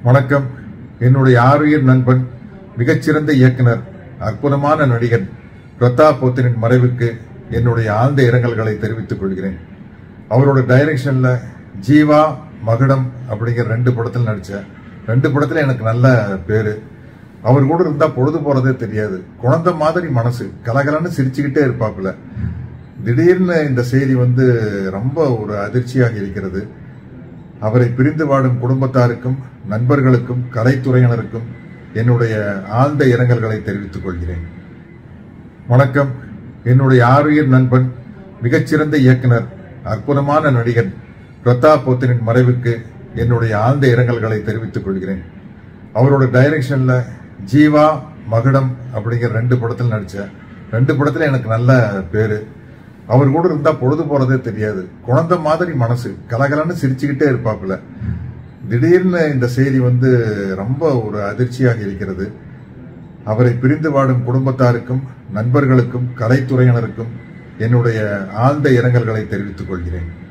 வணக்கம் என்னுடைய ஆறுயிர் நண்பன் மிகச்சிறந்த இயக்குனர் அற்புதமான நடிகர் பிரதாப் போத்தனின் மறைவுக்கு என்னுடைய ஆழ்ந்த இரங்கல்களை தெரிவித்துக் கொள்கிறேன் அவரோட டைரக்ஷன்ல ஜீவா மகுடம் அப்படிங்கிற ரெண்டு படத்தில் நடிச்சேன் ரெண்டு படத்துல எனக்கு நல்ல பேரு அவர் கூட இருந்தா பொழுது போறதே தெரியாது குழந்தை மாதிரி மனசு கலகலன்னு சிரிச்சுக்கிட்டே இருப்பாப்புல திடீர்னு இந்த செய்தி வந்து ரொம்ப ஒரு அதிர்ச்சியாக இருக்கிறது அவரை பிரிந்து வாடும் குடும்பத்தாருக்கும் நண்பர்களுக்கும் கலைத்துறையினருக்கும் என்னுடைய ஆழ்ந்த இரங்கல்களை தெரிவித்துக் கொள்கிறேன் வணக்கம் என்னுடைய ஆறுயிர் நண்பன் மிகச்சிறந்த இயக்குனர் அற்புதமான நடிகர் பிரதாப் போத்தனின் மறைவுக்கு என்னுடைய ஆழ்ந்த இரங்கல்களை தெரிவித்துக் கொள்கிறேன் அவரோட டைரக்ஷன்ல ஜீவா மகுடம் அப்படிங்கிற ரெண்டு படத்தில் நடிச்சேன் ரெண்டு படத்துல எனக்கு நல்ல பேரு அவர் கூட இருந்தா பொழுது போறதே தெரியாது குழந்தை மாதிரி மனசு கலகலன்னு சிரிச்சுக்கிட்டே இருப்பாப்புல திடீர்னு இந்த செய்தி வந்து ரொம்ப ஒரு அதிர்ச்சியாக இருக்கிறது அவரை பிரிந்து வாடும் குடும்பத்தாருக்கும் நண்பர்களுக்கும் கலைத்துறையினருக்கும் என்னுடைய ஆழ்ந்த இரங்கல்களை தெரிவித்துக் கொள்கிறேன்